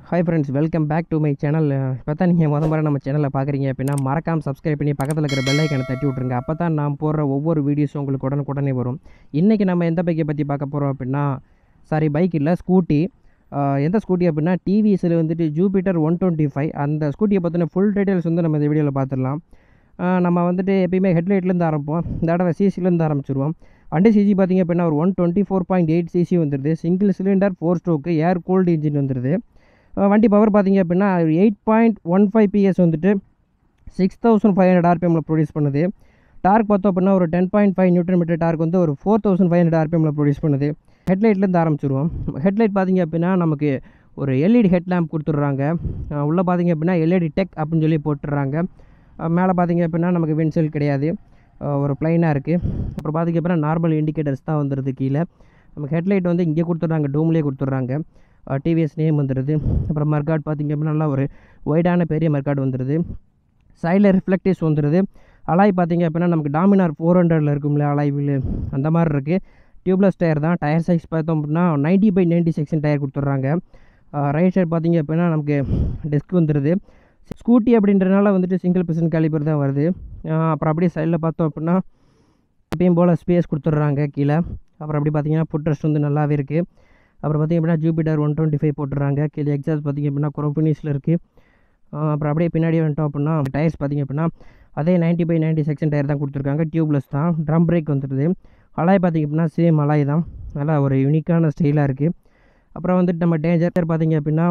hi friends welcome back to my channel இப்போ தான் நீங்கள் முத முறை நம்ம சேனலை பார்க்குறீங்க அப்படின்னா மறக்காம சப்ஸ்கிரைப் பண்ணி பக்கத்தில் இருக்கிற பெல் ஐக்கனை தட்டி விட்ருங்க அப்போ தான் நான் போடுற ஒவ்வொரு வீடியோஸும் உங்களுக்கு உடனுக்குடனே வரும் இன்றைக்கி நம்ம எந்த பைக்கை பற்றி பார்க்க போகிறோம் அப்படின்னா சாரி பைக் இல்லை ஸ்கூட்டி எந்த ஸ்கூட்டி அப்படின்னா டிவிஎஸில் வந்துட்டு ஜூபிட்டர் ஒன் டுவெண்ட்டி ஃபைவ் அந்த ஸ்கூட்டியை பற்றின ஃபுல் டீட்டெயில்ஸ் வந்து நம்ம இந்த வீடியோவில் பார்த்துடலாம் ஆஹ் நம்ம வந்துட்டு எப்பயுமே ஹெட்லைட்லேருந்து ஆரம்பிப்போம் இந்த தடவை சிசிலேருந்து ஆரம்பிச்சிருவோம் வண்டி சிசி பார்த்திங்க அப்படின்னா ஒரு one twenty four point eight CC வந்துடுது single cylinder four stroke air cooled engine வந்துடுது ஆஹ் வண்டி பவர் பார்த்திங்க அப்படின்னா eight point one five PS வந்துட்டு சிக்ஸ் தௌசண்ட் ஃபைவ் ஹண்ட்ரட் ஆர்பிஎம்மில் ப்ரொடியூஸ் பண்ணுது டார்க் பார்த்தோம் அப்படின்னா ஒரு ten point five newton meter torque வந்து ஒரு ஃபோர் தௌசண்ட் ஃபைவ் ஹண்ட்ரட் ஆர்பிஎம்மில் ப்ரொடியூஸ் பண்ணுது ஹெட்லைட்லேருந்து ஆரம்பிச்சிருவோம் ஹெட்லைட் பார்த்திங்க அப்படின்னா நமக்கு ஒரு எல்இடி ஹெட் லேம்ப் கொடுத்துட்றாங்க உள்ளே பார்த்திங்க அப்படின்னா எல்இடி டெக் அப்படின்னு சொல்லி போட்டுடுறாங்க மேலே பார்த்திங்க அப்படின்னா நமக்கு வின்செல் கிடையாது அஹ் ஒரு ப்ளைனாக இருக்குது அப்புறம் பார்த்திங்க அப்படின்னா நார்மல் இண்டிகேட்டர்ஸ் தான் வந்துடுது கீழே நமக்கு ஹெட்லைட் வந்து இங்கே கொடுத்துட்றாங்க டூம்லேயே கொடுத்துட்றாங்க டிவிஎஸ் நேம் வந்துடுது அப்புறம் மர்காட் பார்த்திங்க அப்படின்னா நல்லா ஒரு ஒய்டான பெரிய மர்காட் வந்துடுது சைடில் ரிஃப்ளெக்டிவ்ஸ் வந்துடுது அலாய் பார்த்திங்க அப்படின்னா நமக்கு டாமினார் ஃபோர் ஹண்ட்ரடில் இருக்கும்ல அலாய் வீலு அந்த மாதிரி இருக்குது டியூப்லெஸ் டயர் தான் டயர் சைஸ் பார்த்தோம் அப்படின்னா ninety by ninety section tyre கொடுத்துட்றாங்க ரைட் சைடு பார்த்திங்க அப்படின்னா நமக்கு டெஸ்க் வந்துடுது ஸ்கூட்டி அப்படின்றனால வந்துட்டு சிங்கிள் பர்சன் காலிபர் தான் வருது ஆஹ் அப்புறம் அப்படியே சைடில் பார்த்தோம் அப்படின்னா எப்பயும் போல் ஸ்பேஸ் கொடுத்துட்றாங்க கீழே அப்புறம் அப்படி பார்த்தீங்கன்னா ஃபுட் ரெஸ்ட் வந்து நல்லாவே இருக்குது அப்புறம் பார்த்திங்க அப்படின்னா ஜூபிட்டர் ஒன் டுவெண்ட்டி ஃபைவ் போட்டுறாங்க கீழே எக்ஸாஸ் பார்த்திங்க அப்படின்னா குரோம்பினிஸில் இருக்குது அப்புறம் அப்படியே பின்னாடி வந்துட்டோம் அப்படின்னா டயர்ஸ் பார்த்திங்க அப்படின்னா அதே ninety by ninety section tyre தான் கொடுத்துருக்காங்க டியூப்லெஸ் தான் ட்ரம் பிரேக் வந்துடுது அலாய் பார்த்திங்க அப்படின்னா சேம் அலாய் தான் நல்லா ஒரு யூனிக்கான ஸ்டைலாக இருக்குது அப்புறம் வந்துட்டு நம்ம டேஞ்சர் பார்த்திங்க அப்படின்னா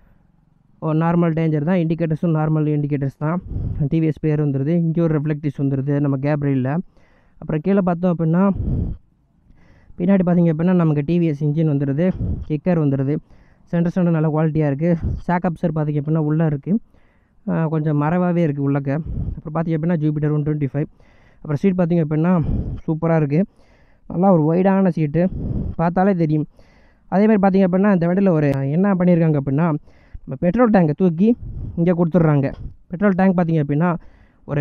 நார்மல் டேஞ்சர் தான் இண்டிகேட்டர்ஸும் நார்மல் இண்டிகேட்டர்ஸ் தான் டிவிஎஸ் பேர் வந்துடுது இங்கே ஒரு ரெஃப்ளெக்டிவ்ஸ் வந்துடுது நம்ம கேப்ரியில் அப்புறம் கீழே பார்த்தோம் அப்படின்னா பின்னாடி பார்த்திங்க அப்படின்னா நமக்கு டிவிஎஸ் இன்ஜின் வந்துடுது கிக்கர் வந்துடுது சென்டர் ஸ்டாண்டர் நல்ல குவாலிட்டியாக இருக்குது சாக் அப்சர் பார்த்திங்க அப்படின்னா உள்ளே இருக்குது கொஞ்சம் மறைவாகவே இருக்குது உள்ளக்க அப்புறம் பார்த்திங்க அப்படின்னா ஜூபிட்டர் ஒன் டுவெண்ட்டி ஃபைவ் அப்புறம் சீட் பார்த்திங்க அப்படின்னா சூப்பராக இருக்குது நல்லா ஒரு ஒய்டான சீட்டு பார்த்தாலே தெரியும் அதேமாதிரி பார்த்திங்க அப்படின்னா இந்த வண்டியில் ஒரு என்ன பண்ணியிருக்காங்க அப்படின்னா நம்ம பெட்ரோல் டேங்கை தூக்கி இங்கே கொடுத்துட்றாங்க பெட்ரோல் டேங்க் பார்த்திங்க அப்படின்னா ஒரு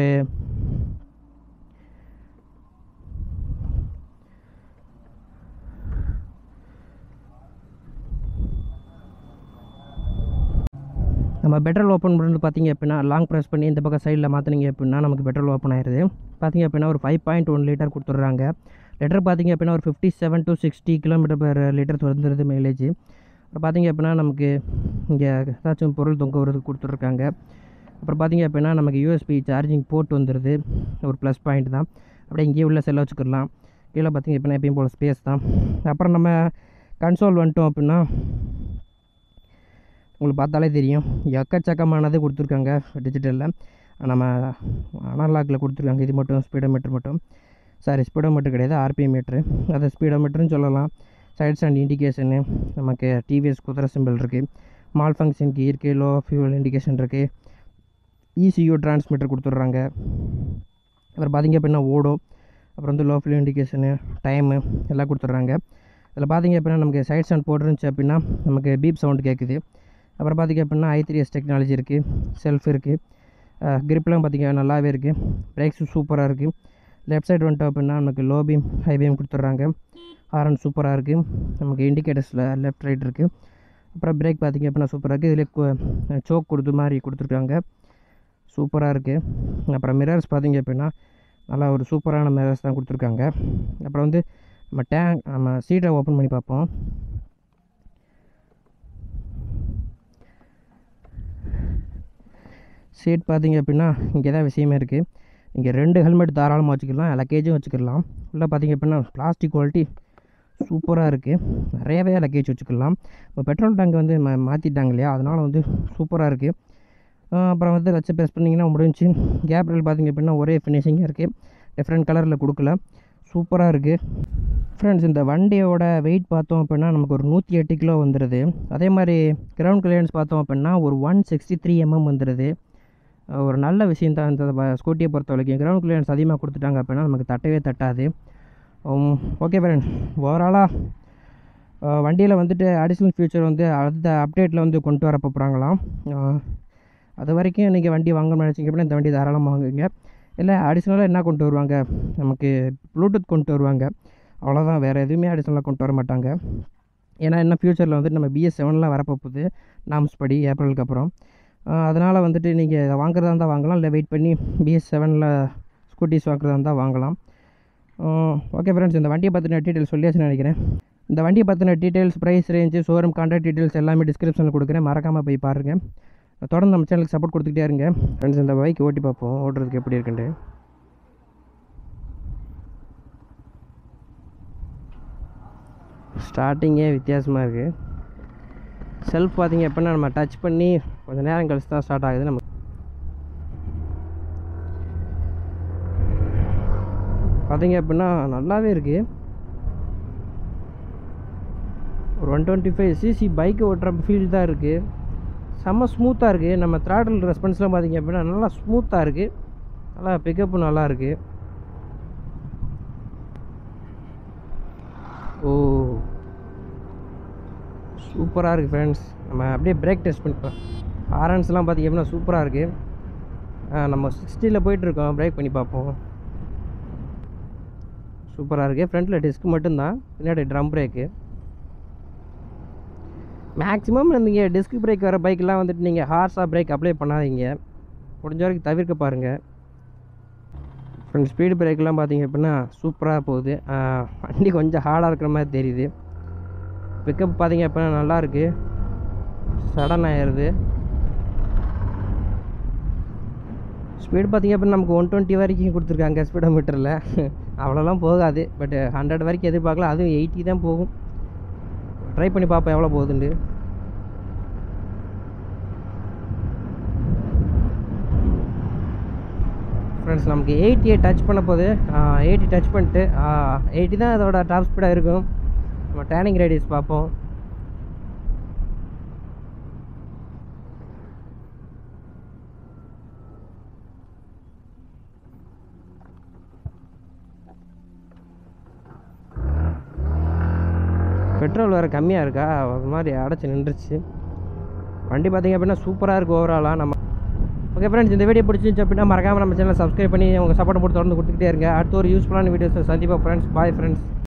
நம்ம பெட்ரோல் ஓப்பன் பண்ணுறது பார்த்திங்க அப்படின்னா லாங் ப்ரெஸ் பண்ணி இந்த பக்கம் சைடில் மாற்றினீங்க அப்படின்னா நமக்கு பெட்ரோல் ஓப்பன் ஆயிடுது பார்த்திங்க அப்படின்னா ஒரு ஃபைவ் பாயிண்ட் ஒன் லிட்டர் கொடுத்துட்றாங்க லிட்டர் பார்த்திங்க அப்படின்னா ஒரு fifty seven to sixty kilometre per litre வந்துடுது மைலேஜ் அப்புறம் பார்த்திங்க அப்படின்னா நமக்கு இங்கே ஏதாச்சும் பொருள் தொங்க வரது கொடுத்துட்ருக்காங்க அப்புறம் பார்த்திங்க அப்படின்னா நமக்கு யூஎஸ்பி சார்ஜிங் போர்ட் வந்துடுது ஒரு ப்ளஸ் பாயிண்ட் தான் அப்படியே இங்கேயே உள்ள செல்ல வச்சுக்கிடலாம் கீழே பார்த்திங்க அப்படின்னா எப்பயும் போல் ஸ்பேஸ் தான் அப்புறம் நம்ம கன்சோல் வந்துட்டோம் அப்படின்னா உங்களுக்கு பார்த்தாலே தெரியும் எக்கச்சக்கமானது கொடுத்துருக்காங்க டிஜிட்டலில் நம்ம அனலாக்கில் கொடுத்துருக்காங்க இது மட்டும் ஸ்பீடோ மீட்டர் மட்டும் சாரி ஸ்பீடோ மீட்டர் கிடையாது ஆர்பிஎம் மீட்ரு அதை ஸ்பீடோ மீட்டர்னு சொல்லலாம் சைட்ஸ் அண்ட் இண்டிகேஷனு நமக்கு டிவிஎஸ் குதிரை சிம்பிள் இருக்குது மால் ஃபங்க்ஷன் கீ இருக்குது லோ ஃபியூல் இண்டிகேஷன் இருக்குது இசியூ டிரான்ஸ்மிட்டர் கொடுத்துட்றாங்க அப்புறம் பார்த்திங்க அப்படின்னா ஓடோ அப்புறம் வந்து லோ ஃபியூல் இண்டிகேஷனு டைமு எல்லாம் கொடுத்துட்றாங்க இதில் பார்த்திங்க அப்படின்னா நமக்கு சைட்ஸ் அண்ட் போட்டுருந்துச்சு அப்படின்னா நமக்கு பீப் சவுண்ட் கேட்குது அப்புறம் பார்த்திங்க அப்படின்னா ஐ த்ரீ எஸ் டெக்னாலஜி இருக்குது செல்ஃப் இருக்குது கிரிப்லாம் பார்த்திங்க நல்லாவே இருக்குது பிரேக்ஸும் சூப்பராக இருக்குது லெஃப்ட் சைடு வந்துட்டோம் அப்படின்னா நமக்கு லோ பீம் ஹை பீம் கொடுத்துட்றாங்க ஹாரன் சூப்பராக இருக்குது நமக்கு இண்டிகேட்டர்ஸில் லெஃப்ட் ரைட் இருக்குது அப்புறம் பிரேக் பார்த்திங்க அப்படின்னா சூப்பராக இருக்குது இதில் சோக் கொடுத்து மாதிரி கொடுத்துருக்காங்க சூப்பராக இருக்குது அப்புறம் மிரர்ஸ் பார்த்திங்க அப்படின்னா நல்லா ஒரு சூப்பரான மிரர்ஸ் தான் கொடுத்துருக்காங்க அப்புறம் வந்து நம்ம டேங்க் நம்ம சீட்டை ஓப்பன் பண்ணி பார்ப்போம் சீட் பார்த்திங்க அப்படின்னா இங்கே தான் விஷயமே இருக்குது இங்கே ரெண்டு ஹெல்மெட் தாராளமாக வச்சுக்கலாம் லக்கேஜும் வச்சுக்கலாம் உள்ளே பார்த்திங்க அப்படின்னா பிளாஸ்டிக் குவாலிட்டி சூப்பராக இருக்குது நிறையவே லக்கேஜ் வச்சுக்கலாம் இப்போ பெட்ரோல் டேங்க் வந்து மா மாற்றிட்டாங்க இல்லையா அதனால் வந்து சூப்பராக இருக்குது அப்புறம் வந்து வச்சு ப்ரெஸ் பண்ணிங்கன்னா முடிஞ்சு கேப் ரயில் பார்த்திங்க அப்படின்னா ஒரே ஃபினிஷிங்காக இருக்குது டிஃப்ரெண்ட் கலரில் கொடுக்கல சூப்பராக இருக்குது ஃப்ரெண்ட்ஸ் இந்த வண்டியோட வெயிட் பார்த்தோம் அப்படின்னா நமக்கு ஒரு நூற்றி எட்டு கிலோ வந்துடுது அதே மாதிரி கிரவுண்ட் கிளியரன்ஸ் பார்த்தோம் அப்படின்னா ஒரு ஒன் சிக்ஸ்டி த்ரீ எம்எம் வந்துடுது ஒரு நல்ல விஷயம் தான் இந்த ஸ்கூட்டியை பொறுத்த வரைக்கும் கிரவுண்ட் கிளியரன்ஸ் அதிகமாக கொடுத்துட்டாங்க அப்படின்னா நமக்கு தட்டவே தட்டாது ஓகே ஃப்ரெண்ட் ஓவராலாக வண்டியில் வந்துட்டு அடிஷ்னல் ஃபியூச்சர் வந்து அடுத்த அப்டேட்டில் வந்து கொண்டு வர போகிறாங்களாம் அது வரைக்கும் நீங்கள் வண்டி வாங்கணும்னு நினச்சிங்க அப்படின்னா இந்த வண்டி தாராளமாக வாங்குங்க இல்லை அடிஷ்னலாக என்ன கொண்டு வருவாங்க நமக்கு ப்ளூடூத் கொண்டு வருவாங்க அவ்வளோதான் வேறு எதுவுமே அடிஷ்னலாக கொண்டு வர மாட்டாங்க ஏன்னா இன்னும் ஃப்யூச்சரில் வந்துட்டு நம்ம பிஎஸ் செவன்லாம் வரப்போகுது நாம்ஸ் படி ஏப்ரலுக்கு அப்புறம் அதனால் வந்துட்டு நீங்கள் இதை வாங்குறதா இருந்தால் வாங்கலாம் இல்லை வெயிட் பண்ணி பிஎஸ் செவனில் ஸ்கூட்டிஸ் வாங்குறதா இருந்தால் வாங்கலாம் ஓகே ஃப்ரெண்ட்ஸ் இந்த வண்டியை பற்றின டீட்டெயில்ஸ் சொல்லியாச்சுன்னு நினைக்கிறேன் இந்த வண்டியை பற்றின details price range showroom contact details எல்லாமே டிஸ்கிரிப்ஷனில் கொடுக்குறேன் மறக்காமல் போய் பாருங்கள் தொடர்ந்து நம்ம சேனலுக்கு சப்போர்ட் கொடுத்துக்கிட்டே இருங்க ஃப்ரெண்ட்ஸ் இந்த பைக் ஓட்டி பார்ப்போம் ஓட்டுறதுக்கு எப்படி இருக்குன்ட்டு ஸ்டார்டிங்கே வித்தியாசமாக இருக்குது செல்ஃப் பார்த்தீங்க எப்படின்னா நம்ம டச் பண்ணி கொஞ்சம் நேரம் கழிச்சு தான் ஸ்டார்ட் ஆகுது நம்ம பார்த்தீங்க அப்படின்னா நல்லாவே இருக்குது ஒரு one twenty five CC bike ஓட்டுற ஃபீல் தான் இருக்குது செம்ம ஸ்மூத்தாக இருக்குது நம்ம த்ராடல் ரெஸ்பான்ஸ்லாம் பார்த்தீங்க அப்படின்னா நல்லா ஸ்மூத்தாக இருக்குது நல்லா பிக்கப்பு நல்லா இருக்குது ஓ சூப்பராக இருக்குது ஃப்ரெண்ட்ஸ் நம்ம அப்படியே பிரேக் டெஸ்ட் பண்ணிப்போம் ஆரன்ஸ்லாம் பார்த்திங்க அப்படின்னா சூப்பராக இருக்குது நம்ம சிக்ஸ்டியில் போயிட்டுருக்கோம் பிரேக் பண்ணி பார்ப்போம் சூப்பராக இருக்குது ஃப்ரண்ட்டில் டிஸ்க் மட்டும்தான் பின்னாடி ட்ரம் பிரேக்கு மேக்ஸிமம் நீங்கள் டிஸ்க் பிரேக் வர பைக்கெலாம் வந்துட்டு நீங்கள் ஹார்ஸாக பிரேக் அப்ளை பண்ணாதீங்க முடிஞ்ச வரைக்கும் தவிர்க்க பாருங்கள் ஃப்ரெண்ட் ஸ்பீடு பிரேக்கெலாம் பார்த்தீங்க அப்படின்னா சூப்பராக போகுது வண்டி கொஞ்சம் ஹார்டாக இருக்கிற மாதிரி தெரியுது பிக்கப் பார்த்தீங்க அப்படின்னா நல்லாயிருக்கு சடன் ஆயிடுது ஸ்பீடு பார்த்திங்க அப்படின்னா நமக்கு ஒன் டுவெண்ட்டி வரைக்கும் கொடுத்துருக்காங்க ஸ்பீடோ மீட்டரில் அவ்வளோலாம் போகாது பட் ஹண்ட்ரட் வரைக்கும் எதிர்பார்க்கலாம் அதுவும் எயிட்டி தான் போகும் ட்ரை பண்ணி பார்ப்போம் எவ்வளோ போகுதுண்டு ஃப்ரெண்ட்ஸ் நமக்கு எயிட்டியை டச் பண்ண போது எயிட்டி டச் பண்ணிட்டு எயிட்டி தான் அதோட டாப் ஸ்பீடாக இருக்கும் நம்ம டேனிங் ரேடியஸ் பார்ப்போம் பெட்ரோல் வேறு கம்மியாக இருக்கா ஒரு மாதிரி அடைச்சி நின்றுச்சு வண்டி பார்த்திங்க அப்படின்னா சூப்பராக இருக்குது ஓவராலாக நம்ம ஓகே ஃப்ரெண்ட்ஸ் இந்த வீடியோ பிடிச்சிருந்துச்சு அப்படின்னா மறக்காமல் நம்ம சேனலை சப்ஸ்கிரைப் பண்ணி உங்கள் சப்போர்ட் போட்டு தொடர்ந்து கொடுத்துக்கிட்டே இருங்க அடுத்த ஒரு யூஸ்ஃபுல்லான வீடியோஸை சந்திப்பா ஃப்ரெண்ட்ஸ் பாய் ஃப்ரெண்ட்ஸ்